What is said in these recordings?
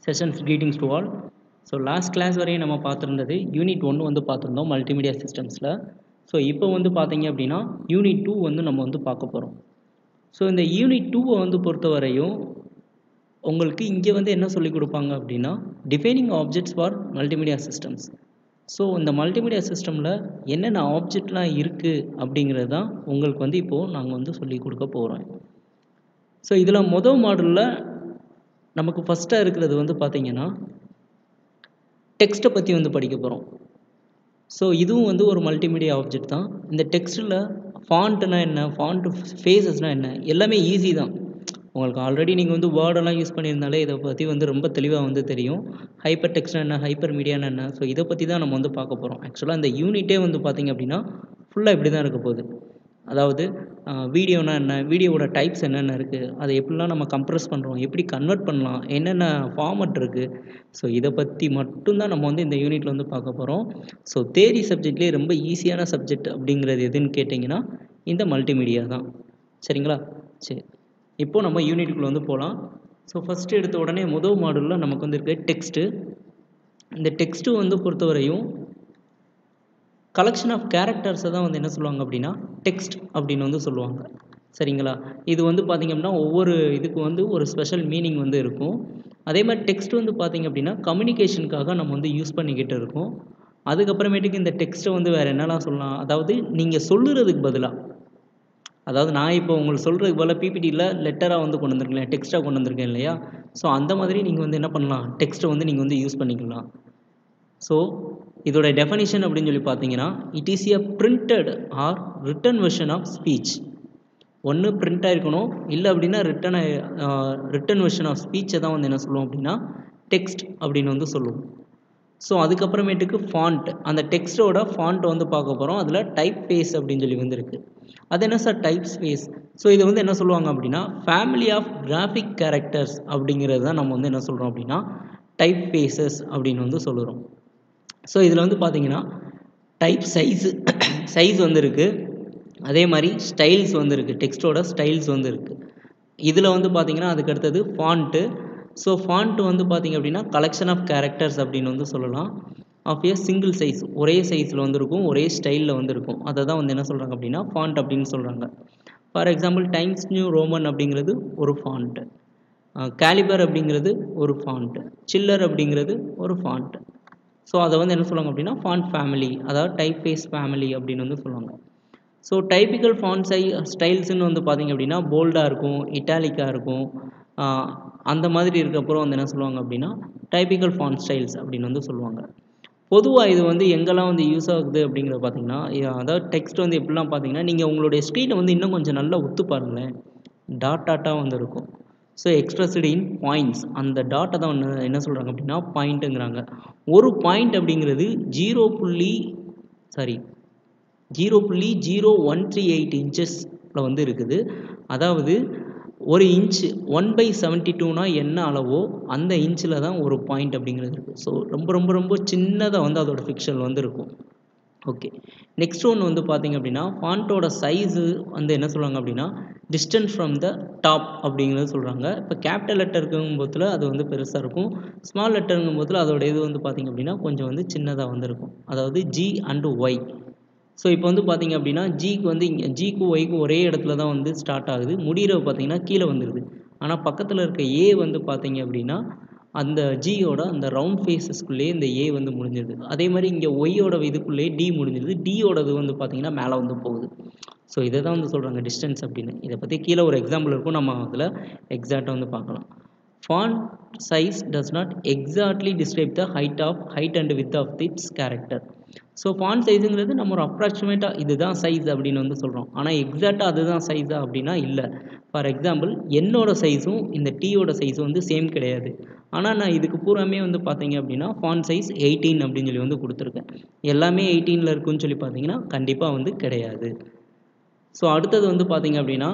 sessions greetings to all so last class வரையும் நம்ம பார்த்துருந்தது unit ஒன்று வந்து பார்த்துருந்தோம் மல்டிமீடியா சிஸ்டம்ஸில் ஸோ இப்போ வந்து பார்த்தீங்க அப்படின்னா யூனிட் டூ வந்து நம்ம வந்து பார்க்க போகிறோம் ஸோ இந்த யூனிட் டூவை வந்து பொறுத்த வரையும் உங்களுக்கு இங்கே வந்து என்ன சொல்லிக் கொடுப்பாங்க அப்படின்னா defining objects for multimedia systems so இந்த மல்டிமீடியா சிஸ்டமில் என்னென்ன ஆப்ஜெக்ட்லாம் இருக்குது அப்படிங்கிறது தான் உங்களுக்கு வந்து இப்போது நாங்கள் வந்து சொல்லிக் கொடுக்க போகிறோம் ஸோ இதில் மொதல் மாடலில் நமக்கு ஃபஸ்ட்டாக இருக்கிறது வந்து பார்த்தீங்கன்னா டெக்ஸ்ட்டை பற்றி வந்து படிக்க போகிறோம் ஸோ இதுவும் வந்து ஒரு மல்டிமீடியா ஆப்ஜெக்ட் தான் இந்த டெக்ஸ்ட்டில் ஃபாண்ட்னா என்ன ஃபாண்ட் ஃபேஸஸ்னால் என்ன எல்லாமே ஈஸி தான் உங்களுக்கு ஆல்ரெடி நீங்கள் வந்து வேர்டெல்லாம் யூஸ் பண்ணியிருந்தாலே இதை பற்றி வந்து ரொம்ப தெளிவாக வந்து தெரியும் ஹைப்பர் டெக்ஸ்ட்னா என்ன ஹைப்பர் மீடியானா என்ன ஸோ இதை பற்றி தான் நம்ம வந்து பார்க்க போகிறோம் ஆக்சுவலாக இந்த யூனிட்டே வந்து பார்த்திங்க அப்படின்னா ஃபுல்லாக இப்படி தான் இருக்க போகுது அதாவது வீடியோனா என்ன வீடியோவோட டைப்ஸ் என்னென்ன இருக்குது அதை எப்படிலாம் நம்ம கம்ப்ரெஸ் பண்ணுறோம் எப்படி கன்வெர்ட் பண்ணலாம் என்னென்ன ஃபார்மட் இருக்குது ஸோ இதை பற்றி மட்டும்தான் நம்ம வந்து இந்த யூனிட்டில் வந்து பார்க்க போகிறோம் ஸோ தேரி சப்ஜெக்ட்லேயே ரொம்ப ஈஸியான சப்ஜெக்ட் அப்படிங்கிறது எதுன்னு கேட்டிங்கன்னா இந்த மல்டிமீடியா தான் சரிங்களா சரி இப்போது நம்ம யூனிட்டுக்குள்ளே வந்து போகலாம் ஸோ ஃபஸ்ட்டு எடுத்த உடனே முதல் மாடலில் நமக்கு வந்து இருக்க டெக்ஸ்ட்டு இந்த டெக்ஸ்ட்டு வந்து பொறுத்தவரையும் கலெக்ஷன் ஆஃப் கேரக்டர்ஸை தான் வந்து என்ன சொல்லுவாங்க அப்படின்னா டெக்ஸ்ட் அப்படின்னு வந்து சொல்லுவாங்க சரிங்களா இது வந்து பார்த்திங்க அப்படின்னா ஒவ்வொரு இதுக்கு வந்து ஒரு ஸ்பெஷல் மீனிங் வந்து இருக்கும் அதே மாதிரி டெக்ஸ்ட் வந்து பார்த்திங்க அப்படின்னா கம்யூனிகேஷனுக்காக நம்ம வந்து யூஸ் பண்ணிக்கிட்டு இருக்கோம் அதுக்கப்புறமேட்டுக்கு இந்த டெக்ஸ்ட்டை வந்து வேறு என்னெல்லாம் சொல்லலாம் அதாவது நீங்கள் சொல்லுறதுக்கு பதிலாக அதாவது நான் இப்போ உங்களுக்கு சொல்கிறதுக்கு பதிலாக பிபிடியில் லெட்டராக வந்து கொண்டு வந்திருக்கேன் டெக்ஸ்ட்டாக கொண்டு வந்திருக்கேன் இல்லையா ஸோ அந்த மாதிரி நீங்கள் வந்து என்ன பண்ணலாம் டெக்ஸ்ட்டை வந்து நீங்கள் வந்து யூஸ் பண்ணிக்கலாம் ஸோ இதோட டெஃபனிஷன் அப்படின்னு சொல்லி பார்த்தீங்கன்னா it is a printed or written version of speech ஒன்று பிரிண்ட் ஆகிருக்கணும் இல்லை அப்படின்னா ரிட்டன் ரிட்டன் வெர்ஷன் ஆஃப் ஸ்பீச்சை தான் வந்து என்ன சொல்லுவோம் அப்படின்னா டெக்ஸ்ட் அப்படின்னு வந்து சொல்லுவோம் ஸோ அதுக்கப்புறமேட்டுக்கு ஃபாண்ட் அந்த டெக்ஸ்ட்டோட ஃபாண்ட் வந்து பார்க்க போகிறோம் அதில் டைப் ஃபேஸ் அப்படின்னு சொல்லி வந்து இருக்குது அது என்ன சார் டைப் ஸ்பேஸ் ஸோ இது வந்து என்ன சொல்லுவாங்க அப்படின்னா ஃபேமிலி ஆஃப் கிராஃபிக் கேரக்டர்ஸ் அப்படிங்கிறது தான் நம்ம வந்து என்ன சொல்கிறோம் அப்படின்னா டைப் ஃபேஸஸ் அப்படின்னு வந்து சொல்லுறோம் ஸோ இதில் வந்து பார்த்தீங்கன்னா டைப் சைஸு சைஸ் வந்து இருக்குது அதே மாதிரி ஸ்டைல்ஸ் வந்து இருக்குது டெக்ஸ்ட்டோட ஸ்டைல்ஸ் வந்து இருக்குது இதில் வந்து பார்த்தீங்கன்னா அதுக்கு அடுத்தது ஃபாண்ட்டு ஸோ ஃபாண்ட்டு வந்து பார்த்திங்க அப்படின்னா கலெக்ஷன் ஆஃப் கேரக்டர்ஸ் அப்படின்னு வந்து சொல்லலாம் ஆஃப் ஏ சிங்கிள் சைஸ் ஒரே சைஸில் வந்து இருக்கும் ஒரே ஸ்டைலில் வந்து இருக்கும் அதை தான் வந்து என்ன சொல்கிறாங்க அப்படின்னா ஃபாண்ட் அப்படின்னு சொல்கிறாங்க for example Times New Roman அப்படிங்கிறது ஒரு ஃபாண்ட்டு கேலிபர் அப்படிங்கிறது ஒரு ஃபாண்ட்டு சில்லர் அப்படிங்கிறது ஒரு ஃபாண்ட்டு ஸோ அதை வந்து என்ன சொல்லுவாங்க அப்படின்னா ஃபாண்ட் ஃபேமிலி அதாவது டைப் ஃபேஸ் ஃபேமிலி அப்படின்னு வந்து சொல்லுவாங்க ஸோ டைப்பிக்கல் ஃபாண்ட் சை ஸ்டைல்ஸ்னு வந்து பார்த்திங்க அப்படின்னா போல்டாக இருக்கும் இட்டாலிக்காக இருக்கும் அந்த மாதிரி இருக்கப்பறம் வந்து என்ன சொல்லுவாங்க அப்படின்னா டைப்பிக்கல் ஃபாண்ட் ஸ்டைல்ஸ் அப்படின்னு வந்து சொல்லுவாங்க பொதுவாக இது வந்து எங்கெல்லாம் வந்து யூஸ் ஆகுது அப்படிங்கிறத பார்த்தீங்கன்னா அதாவது டெக்ஸ்ட் வந்து எப்படிலாம் பார்த்தீங்கன்னா நீங்கள் உங்களுடைய ஸ்க்ரீனை வந்து இன்னும் கொஞ்சம் நல்லா ஒத்து பாருங்களேன் டாட் டாட்டாக வந்து இருக்கும் ஸோ எக்ஸ்பிரஸ்டு இன் பாயிண்ட்ஸ் அந்த டாட்டை தான் ஒன்று என்ன சொல்கிறாங்க அப்படின்னா பாயிண்ட்டுங்கிறாங்க ஒரு பாயிண்ட் அப்படிங்கிறது ஜீரோ புள்ளி சாரி ஜீரோ புள்ளி ஜீரோ ஒன் த்ரீ எயிட் இன்ச்சஸில் வந்து இருக்குது அதாவது ஒரு இன்ச்சு ஒன் பை செவன்ட்டி டூனா என்ன அளவோ அந்த இன்ச்சில் தான் ஒரு பாயிண்ட் அப்படிங்கிறது இருக்குது ஸோ ரொம்ப ரொம்ப ரொம்ப சின்னதாக வந்து அதோட ஃபிக்ஷன் வந்து இருக்கும் ஓகே நெக்ஸ்ட் ஒன்று வந்து பார்த்திங்க அப்படின்னா ஃபாண்ட்டோட சைஸு வந்து என்ன சொல்கிறாங்க அப்படின்னா டிஸ்டன்ஸ் ஃப்ரம் த டாப் அப்படிங்கிறது சொல்கிறாங்க இப்போ கேபிட்டல் லெட்டருக்கும் போதில் அது வந்து பெருசாக இருக்கும் ஸ்மால் லெட்டருங்கும் போதில் அதோட இது வந்து பார்த்திங்க அப்படின்னா கொஞ்சம் வந்து சின்னதாக வந்து இருக்கும் அதாவது ஜி அண்டு ஒய் ஸோ இப்போ வந்து பார்த்திங்க அப்படின்னா ஜிக்கு வந்து இங்கே ஜிக்கு ஒய்க்கு ஒரே இடத்துல தான் வந்து ஸ்டார்ட் ஆகுது முடிகிற பார்த்திங்கன்னா கீழே வந்துடுது ஆனால் பக்கத்தில் இருக்க ஏ வந்து பார்த்திங்க அப்படின்னா அந்த ஜியோட அந்த ரவுண்ட் ஃபேஸஸ்க்குள்ளேயே இந்த ஏ வந்து முடிஞ்சிருது அதே மாதிரி இங்கே ஒய்யோட இதுக்குள்ளேயே டி முடிஞ்சிருது டியோடது வந்து பார்த்திங்கன்னா மேலே வந்து போகுது ஸோ இதை தான் வந்து சொல்கிறாங்க டிஸ்டன்ஸ் அப்படின்னு இதை பற்றி கீழே ஒரு எக்ஸாம்பிள் இருக்கும் நம்ம அதில் எக்ஸாக்டாக வந்து பார்க்கலாம் font size does not exactly describe the height of height and width of its character so font சைஸுங்கிறது நம்ம ஒரு அப்ராக்சிமேட்டாக இதுதான் சைஸ் அப்படின்னு வந்து சொல்கிறோம் ஆனால் எக்ஸாக்டாக அதுதான் சைஸா அப்படின்னா இல்லை ஃபார் எக்ஸாம்பிள் என்னோட சைஸும் இந்த டீயோட சைஸும் வந்து சேம் கிடையாது ஆனால் நான் இதுக்கு பூராமே வந்து பார்த்தீங்க அப்படின்னா ஃபாண்ட் சைஸ் எயிட்டீன் அப்படின்னு சொல்லி வந்து கொடுத்துருக்கேன் எல்லாமே எயிட்டீனில் இருக்குன்னு சொல்லி பார்த்தீங்கன்னா கண்டிப்பாக வந்து கிடையாது ஸோ அடுத்தது வந்து பார்த்தீங்க அப்படின்னா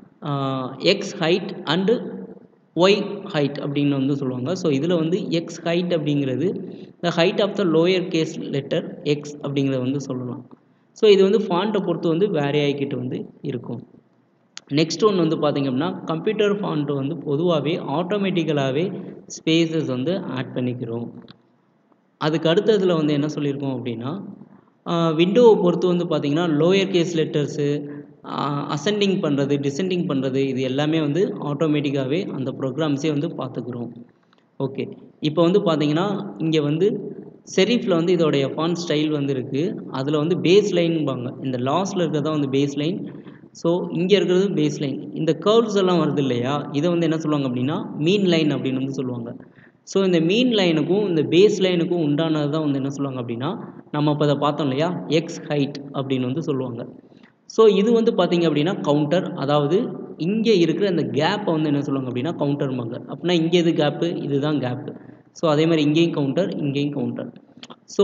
X height and Y height அப்படின்னு வந்து சொல்லுவாங்க ஸோ இதில் வந்து எக்ஸ் ஹைட் அப்படிங்கிறது the height of the lower case letter X அப்படிங்கிறத வந்து சொல்லலாம் ஸோ இது வந்து ஃபாண்ட்டை பொறுத்து வந்து வேரி ஆகிக்கிட்டு வந்து இருக்கும் நெக்ஸ்ட் ஒன்று வந்து பார்த்திங்க அப்படின்னா கம்ப்யூட்டர் ஃபாண்ட் வந்து பொதுவாகவே ஆட்டோமேட்டிக்கலாகவே ஸ்பேசஸ் வந்து ஆட் பண்ணிக்கிறோம் அதுக்கு அடுத்ததில் வந்து என்ன சொல்லியிருக்கோம் அப்படின்னா விண்டோவை பொறுத்து வந்து பார்த்திங்கன்னா லோயர் கேஸ் லெட்டர்ஸு அசெண்டிங் பண்ணுறது டிசெண்டிங் பண்ணுறது இது எல்லாமே வந்து ஆட்டோமேட்டிக்காகவே அந்த ப்ரோக்ராம்ஸே வந்து பார்த்துக்குறோம் ஓகே இப்போ வந்து பார்த்தீங்கன்னா இங்கே வந்து செரீஃபில் வந்து இதோடைய ஃபான் ஸ்டைல் வந்து இருக்குது அதில் வந்து பேஸ் லைன்பாங்க இந்த லாஸ்ட்டில் இருக்கிறது தான் வந்து பேஸ் லைன் ஸோ இங்கே இருக்கிறது பேஸ் லைன் இந்த கர்வ்ஸ் எல்லாம் வருது இல்லையா இதை வந்து என்ன சொல்லுவாங்க அப்படின்னா மீன் லைன் அப்படின்னு வந்து சொல்லுவாங்க ஸோ இந்த மீன் லைனுக்கும் இந்த பேஸ் லைனுக்கும் உண்டானது தான் வந்து என்ன சொல்லுவாங்க அப்படின்னா நம்ம இப்போ அதை பார்த்தோம் இல்லையா எக்ஸ் ஹைட் அப்படின்னு வந்து சொல்லுவாங்க ஸோ இது வந்து பார்த்திங்க அப்படின்னா கவுண்டர் அதாவது இங்கே இருக்கிற அந்த கேப்பை வந்து என்ன சொல்லுவாங்க அப்படின்னா கவுண்டர்பாங்க அப்படின்னா இங்கே எது கேப்பு இதுதான் கேப்பு ஸோ அதே மாதிரி இங்கேயும் கவுண்டர் இங்கேயும் கவுண்டர் ஸோ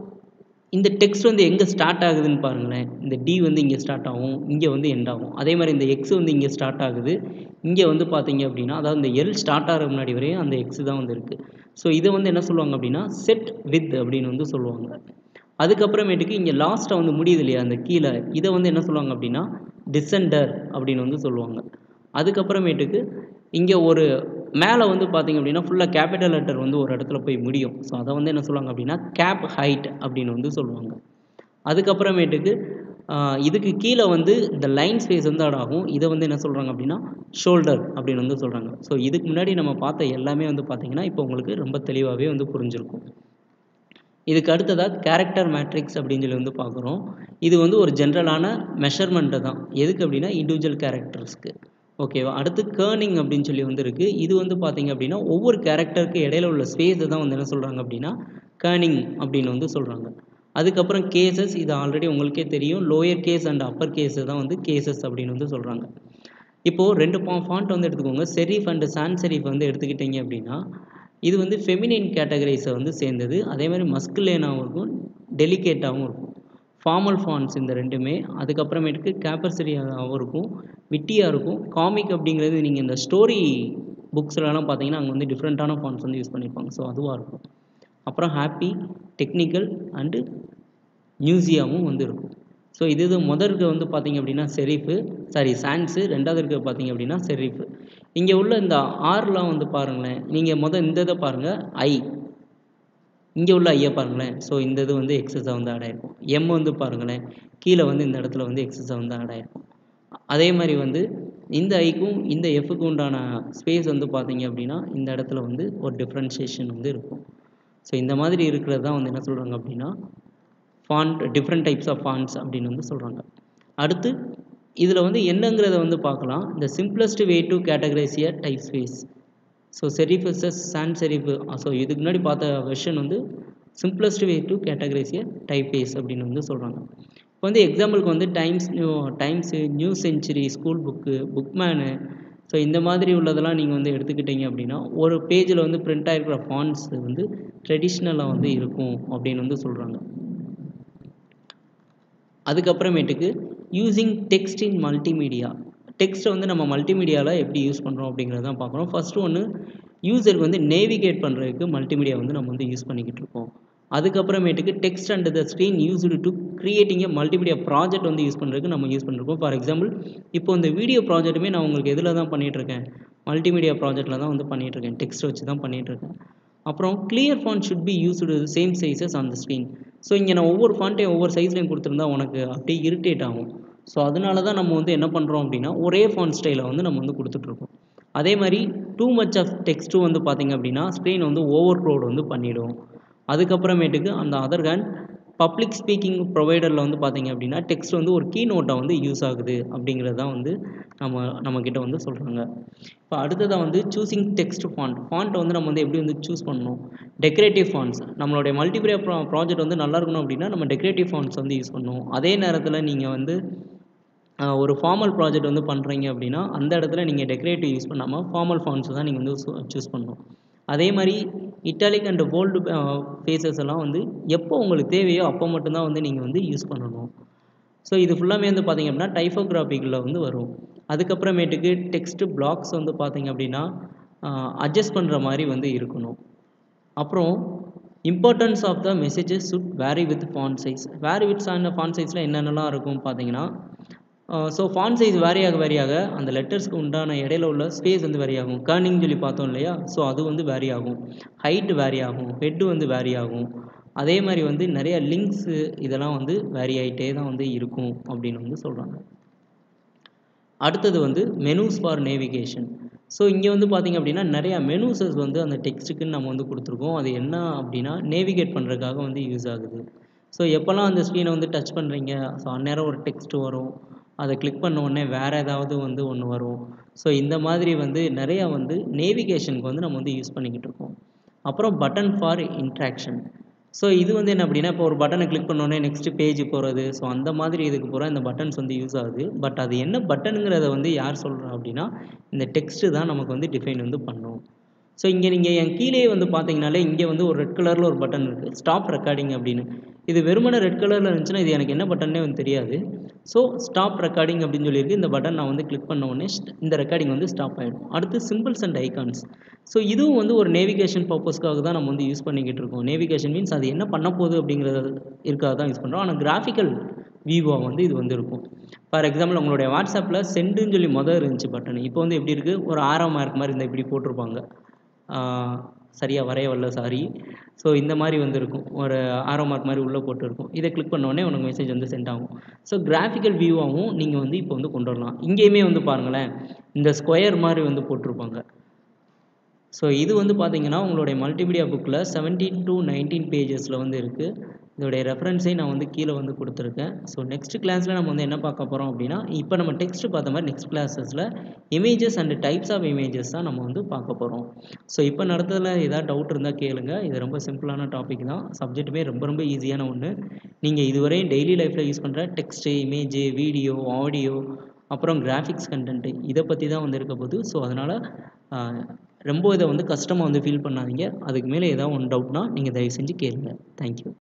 இந்த டெக்ஸ்ட் வந்து எங்கே ஸ்டார்ட் ஆகுதுன்னு பாருங்களேன் இந்த டி வந்து இங்கே ஸ்டார்ட் ஆகும் இங்கே வந்து எண்ட் ஆகும் அதே மாதிரி இந்த எக்ஸ் வந்து இங்கே ஸ்டார்ட் ஆகுது இங்கே வந்து பார்த்தீங்க அப்படின்னா அதாவது இந்த எல் ஸ்டார்ட் ஆகிற முன்னாடி வரையும் அந்த எக்ஸ் தான் வந்து இருக்குது ஸோ இதை வந்து என்ன சொல்லுவாங்க அப்படின்னா செட் வித் அப்படின்னு வந்து சொல்லுவாங்க அதுக்கப்புறமேட்டுக்கு இங்கே லாஸ்ட்டாக வந்து முடியுது இல்லையா அந்த கீழே இதை வந்து என்ன சொல்லுவாங்க அப்படின்னா டிசெண்டர் அப்படின்னு வந்து சொல்லுவாங்க அதுக்கப்புறமேட்டுக்கு இங்கே ஒரு மேலே வந்து பார்த்திங்க அப்படின்னா ஃபுல்லாக கேபிட்டல் லெட்டர் வந்து ஒரு இடத்துல போய் முடியும் ஸோ அதை வந்து என்ன சொல்லுவாங்க அப்படின்னா கேப் ஹைட் அப்படின்னு வந்து சொல்லுவாங்க அதுக்கப்புறமேட்டுக்கு இதுக்கு கீழே வந்து இந்த லைன் ஸ்பேஸ் வந்து ஆட் ஆகும் இதை வந்து என்ன சொல்கிறாங்க அப்படின்னா ஷோல்டர் அப்படின்னு வந்து சொல்கிறாங்க ஸோ இதுக்கு முன்னாடி நம்ம பார்த்த எல்லாமே வந்து பார்த்திங்கன்னா இப்போ உங்களுக்கு ரொம்ப தெளிவாகவே வந்து புரிஞ்சிருக்கும் இதுக்கு அடுத்ததாக கேரக்டர் மேட்ரிக்ஸ் அப்படின்னு சொல்லி வந்து பார்க்குறோம் இது வந்து ஒரு ஜென்ரலான மெஷர்மெண்ட்டு தான் எதுக்கு அப்படின்னா இண்டிவிஜுவல் கேரக்டர்ஸ்க்கு ஓகேவா அடுத்து கேர்னிங் அப்படின்னு சொல்லி வந்து இருக்குது இது வந்து பார்த்திங்க அப்படின்னா ஒவ்வொரு கேரக்டருக்கு இடையில உள்ள ஸ்பேஸை தான் வந்து என்ன சொல்கிறாங்க அப்படின்னா கேர்னிங் அப்படின்னு வந்து சொல்கிறாங்க அதுக்கப்புறம் கேசஸ் இது ஆல்ரெடி உங்களுக்கே தெரியும் லோயர் கேஸ் அண்ட் அப்பர் கேஸை தான் வந்து கேசஸ் அப்படின்னு வந்து சொல்கிறாங்க இப்போது ரெண்டு பா ஃபாண்ட் வந்து எடுத்துக்கோங்க செரீஃப் அண்ட் சான் செரீஃப் வந்து எடுத்துக்கிட்டிங்க அப்படின்னா இது வந்து ஃபெமினின் கேட்டகரைஸை வந்து சேர்ந்தது அதே மாதிரி மஸ்குலேனாகவும் இருக்கும் டெலிகேட்டாகவும் இருக்கும் ஃபார்மல் ஃபாண்ட்ஸ் இந்த ரெண்டுமே அதுக்கப்புறமேட்டுக்கு கேப்பர்சரியாகவும் இருக்கும் விட்டியாக இருக்கும் காமிக் அப்படிங்கிறது நீங்கள் இந்த ஸ்டோரி புக்ஸ்லலாம் பார்த்தீங்கன்னா அங்கே வந்து டிஃப்ரெண்ட்டான ஃபாண்ட்ஸ் வந்து யூஸ் பண்ணியிருப்பாங்க ஸோ அதுவாக இருக்கும் அப்புறம் ஹாப்பி டெக்னிக்கல் அண்டு மியூசியமும் வந்து இருக்கும் ஸோ இது இது முதல் இருக்க வந்து பார்த்திங்க அப்படின்னா செரீஃபு சாரி சான்ஸு ரெண்டாவது இருக்க பார்த்திங்க அப்படின்னா செரீஃபு இங்கே உள்ள இந்த ஆர்லாம் வந்து பாருங்களேன் நீங்கள் முதல் இந்த இதை பாருங்கள் ஐ இங்கே உள்ள ஐயை பாருங்களேன் ஸோ இந்த இது வந்து எக்ஸஸாக வந்து ஆட் ஆகிருக்கும் எம் வந்து பாருங்களேன் கீழே வந்து இந்த இடத்துல வந்து எக்ஸஸாக வந்து ஆட் ஆகிருக்கும் அதே மாதிரி வந்து இந்த ஐக்கும் இந்த எஃப்க்கு உண்டான ஸ்பேஸ் வந்து பார்த்தீங்க அப்படின்னா இந்த இடத்துல வந்து ஒரு டிஃப்ரென்ஷியேஷன் வந்து இருக்கும் ஸோ இந்த மாதிரி இருக்கிறது தான் வந்து என்ன சொல்கிறாங்க அப்படின்னா font different types of fonts அப்படின்னு வந்து சொல்கிறாங்க அடுத்து இதில் வந்து என்னங்கிறத வந்து பார்க்கலாம் இந்த simplest way to categorize your type space so serif versus sans serif so இதுக்கு முன்னாடி பார்த்த வெர்ஷன் வந்து simplest way to categorize your type face அப்படின்னு வந்து சொல்கிறாங்க இப்போ வந்து எக்ஸாம்பிளுக்கு வந்து Times New Times New century school book புக்மேனு ஸோ இந்த மாதிரி உள்ளதெல்லாம் நீங்கள் வந்து எடுத்துக்கிட்டீங்க அப்படின்னா ஒரு பேஜில் வந்து பிரிண்ட் ஆகிருக்கிற ஃபாண்ட்ஸ் வந்து ட்ரெடிஷ்னலாக வந்து இருக்கும் அப்படின்னு வந்து சொல்கிறாங்க அதுக்கப்புறமேட்டுக்கு யூஸிங் டெக்ஸ்ட் இன் மல்டிமீடியா டெக்ஸ்ட்டை வந்து நம்ம மல்டிமீடியாவில் எப்படி யூஸ் பண்ணுறோம் அப்படிங்கிறத தான் பார்க்குறோம் ஃபஸ்ட்டு ஒன்று யூசருக்கு வந்து நேவிகேட் பண்ணுறதுக்கு மல்டிமீடியா வந்து நம்ம வந்து யூஸ் பண்ணிக்கிட்டு இருக்கோம் அதுக்கப்புறமேட்டுக்கு text and the screen used to creating multimedia project வந்து யூஸ் பண்ணுறதுக்கு நம்ம யூஸ் பண்ணிருக்கோம் ஃபார் எக்ஸாம்பிள் இப்போ இந்த வீடியோ ப்ராஜெக்ட்டுமே நான் உங்களுக்கு எதில் தான் பண்ணிகிட்ருக்கேன் மல்டிமீடியா ப்ராஜெக்ட்டில் தான் வந்து பண்ணிகிட்ருக்கேன் டெக்ஸ்ட் வச்சு தான் பண்ணிகிட்ருக்கேன் அப்புறம் clear font should be used same sizes on the screen so இங்கே நான் ஒவ்வொரு ஃபாண்ட்டையும் ஒவ்வொரு சைஸ்லையும் கொடுத்துருந்தா உனக்கு அப்படியே இரிட்டேட் ஆகும் ஸோ அதனால தான் நம்ம வந்து என்ன பண்ணுறோம் அப்படின்னா ஒரே ஃபாண்ட் ஸ்டைலை வந்து நம்ம வந்து கொடுத்துட்ருக்கோம் அதே மாதிரி டூ மச் ஆஃப் டெக்ஸ்ட்டும் வந்து பார்த்திங்க அப்படின்னா ஸ்க்ரீன் வந்து ஓவர் க்ளோட் வந்து பண்ணிவிடும் அதுக்கப்புறமேட்டுக்கு அந்த அதர் ஹேண்ட் பப்ளிக் ஸ்பீக்கிங் ப்ரொவைடரில் வந்து பார்த்திங்க அப்படின்னா டெக்ஸ்ட் வந்து ஒரு கீ நோட்டாக வந்து யூஸ் ஆகுது அப்படிங்கிறது தான் வந்து நம்ம நம்மக்கிட்ட வந்து சொல்கிறாங்க இப்போ அடுத்ததாக வந்து சூஸிங் டெக்ஸ்ட் ஃபாண்ட் ஃபாண்ட் வந்து நம்ம வந்து எப்படி வந்து சூஸ் பண்ணணும் டெக்கரேட்டிவ் ஃபாண்ட்ஸ் நம்மளுடைய மல்டிபிளியா ப்ரா ப்ராஜெக்ட் வந்து நல்லா இருக்கணும் அப்படின்னா நம்ம டெக்கரேட்டிவ் ஃபாண்ட்ஸ் வந்து யூஸ் பண்ணணும் அதே நேரத்தில் நீங்கள் வந்து ஒரு ஃபார்மல் ப்ராஜெக்ட் வந்து பண்ணுறீங்க அப்படின்னா அந்த இடத்துல நீங்கள் டெக்கரேட்டிவ் யூஸ் பண்ணாமல் ஃபார்மல் ஃபாண்ட்ஸ் தான் நீங்கள் வந்து சூஸ் பண்ணணும் அதே மாதிரி இட்டாலிக் அண்ட் போல்டு ஃபேஸஸ் எல்லாம் வந்து எப்போ உங்களுக்கு தேவையோ அப்போ மட்டும்தான் வந்து நீங்கள் வந்து யூஸ் பண்ணணும் ஸோ இது ஃபுல்லாமே வந்து பார்த்திங்க அப்படின்னா டைஃபோகிராஃபிக்கில் வந்து வரும் அதுக்கப்புறமேட்டுக்கு டெக்ஸ்ட்டு பிளாக்ஸ் வந்து பார்த்திங்க அப்படின்னா அட்ஜஸ்ட் பண்ணுற மாதிரி வந்து இருக்கணும் அப்புறம் importance of the messages should vary with font size vary with சார்ந்த ஃபாண்ட் சைஸில் என்னென்னலாம் இருக்கும் பார்த்தீங்கன்னா ஸோ ஃபாண்ட் சைஸ் வேரியாக வேரியாக அந்த லெட்டர்ஸ்க்கு உண்டான இடையில உள்ள ஸ்பேஸ் வந்து வேரி ஆகும் கர்னிங் சொல்லி பார்த்தோம் இல்லையா ஸோ அது வந்து வேரி ஆகும் ஹைட் வேரி ஆகும் ஹெட்டு வந்து வேரி ஆகும் அதே மாதிரி வந்து நிறைய லிங்க்ஸு இதெல்லாம் வந்து வேரி ஆகிட்டே தான் வந்து இருக்கும் அப்படின்னு வந்து சொல்கிறாங்க அடுத்தது வந்து மெனூஸ் ஃபார் நேவிகேஷன் ஸோ இங்கே வந்து பார்த்திங்க அப்படின்னா நிறையா மெனூஸஸ் வந்து அந்த டெக்ஸ்ட்டுக்குன்னு நம்ம வந்து கொடுத்துருக்கோம் அது என்ன அப்படின்னா நேவிகேட் பண்ணுறதுக்காக வந்து யூஸ் ஆகுது ஸோ எப்போல்லாம் அந்த ஸ்க்ரீனை வந்து டச் பண்ணுறீங்க ஸோ அந்நேரம் ஒரு டெக்ஸ்ட் வரும் அதை கிளிக் பண்ண உடனே வேறு ஏதாவது வந்து ஒன்று வரும் ஸோ இந்த மாதிரி வந்து நிறையா வந்து நேவிகேஷனுக்கு வந்து நம்ம வந்து யூஸ் பண்ணிக்கிட்டு இருக்கோம் அப்புறம் பட்டன் ஃபார் இன்ட்ராக்ஷன் ஸோ இது வந்து என்ன அப்படின்னா இப்போ ஒரு பட்டனை கிளிக் பண்ணோடனே நெக்ஸ்ட் பேஜ் போகிறது ஸோ அந்த மாதிரி இதுக்கு பூரா இந்த பட்டன்ஸ் வந்து யூஸ் ஆகுது பட் அது என்ன பட்டனுங்கிறத வந்து யார் சொல்கிறா அப்படின்னா இந்த டெக்ஸ்ட்டு தான் நமக்கு வந்து டிஃபைன் வந்து பண்ணும் ஸோ இங்கே நீங்கள் என் கீழே வந்து பார்த்தீங்கனாலே இங்கே வந்து ஒரு ரெட் கலரில் ஒரு பட்டன் இருக்குது ஸ்டாப் ரெக்கார்டிங் அப்படின்னு இது வெறுமனே ரெட் கலரில் இருந்துச்சுன்னா இது எனக்கு என்ன பட்டன்னே வந்து தெரியாது ஸோ ஸ்டாப் ரெக்கார்டிங் அப்படின்னு சொல்லியிருக்கு இந்த பட்டன் நான் வந்து கிளிக் பண்ண உடனே இந்த ரெக்கார்டிங் வந்து ஸ்டாப் ஆகிடும் அடுத்து சிம்பிள்ஸ் அண்ட் ஐகான்ஸ் ஸோ இதுவும் வந்து ஒரு நேவிகேஷன் பர்பஸ்க்காக தான் நம்ம வந்து யூஸ் பண்ணிக்கிட்டு இருக்கோம் நேவிகேஷன் மீன்ஸ் அது என்ன பண்ண போகுது அப்படிங்கிறது இருக்காக தான் யூஸ் பண்ணுறோம் ஆனால் கிராஃபிக்கல் வியூவாக வந்து இது வந்து இருக்கும் ஃபார் எக்ஸாம்பிள் உங்களுடைய வாட்ஸ்அப்பில் சென்டுன்னு சொல்லி மொதல் இருந்துச்சு பட்டன் இப்போ வந்து எப்படி இருக்குது ஒரு ஆறாம் மார்க் மாதிரி இந்த இப்படி போட்டிருப்பாங்க சரியாக வரைய வரல சாரி ஸோ இந்த மாதிரி வந்து இருக்கும் ஒரு ஆரோ மார்க் மாதிரி உள்ளே போட்டு இருக்கும் இதை கிளிக் பண்ணோடனே உனக்கு மெசேஜ் வந்து சென்ட் ஆகும் ஸோ கிராஃபிக்கல் வியூவாகவும் நீங்கள் வந்து இப்போ வந்து கொண்டு வரலாம் இங்கேயுமே வந்து பாருங்களேன் இந்த ஸ்கொயர் மாதிரி வந்து போட்டிருப்பாங்க ஸோ இது வந்து பார்த்தீங்கன்னா உங்களுடைய மல்டிமீடியா புக்கில் செவன்டீன் டு நைன்டீன் பேஜஸில் வந்து இருக்குது இதோடைய ரெஃபரன்ஸையும் நான் வந்து கீழே வந்து கொடுத்துருக்கேன் ஸோ நெக்ஸ்ட் கிளாஸில் நம்ம வந்து என்ன பார்க்க போகிறோம் அப்படின்னா இப்போ நம்ம டெக்ஸ்ட் பார்த்த மாதிரி நெக்ஸ்ட் கிளாஸஸில் images and types of images தான் நம்ம வந்து பார்க்க போகிறோம் ஸோ இப்போ நடத்ததில் ஏதாவது டவுட் இருந்தால் கேளுங்க இது ரொம்ப சிம்பிளான டாபிக் தான் சப்ஜெக்ட்டுமே ரொம்ப ரொம்ப ஈஸியான ஒன்று நீங்கள் இதுவரையும் டெய்லி லைஃப்பில் யூஸ் பண்ணுற டெக்ஸ்ட்டு இமேஜு வீடியோ ஆடியோ அப்புறம் கிராஃபிக்ஸ் கண்டென்ட்டு இதை பற்றி தான் வந்து இருக்க போகுது ஸோ அதனால் ரொம்ப இதை வந்து கஷ்டமாக வந்து ஃபீல் பண்ணாதீங்க அதுக்கு மேலே ஏதாவது ஒன்று டவுட்னா நீங்கள் தயவு செஞ்சு கேளுங்க தேங்க்யூ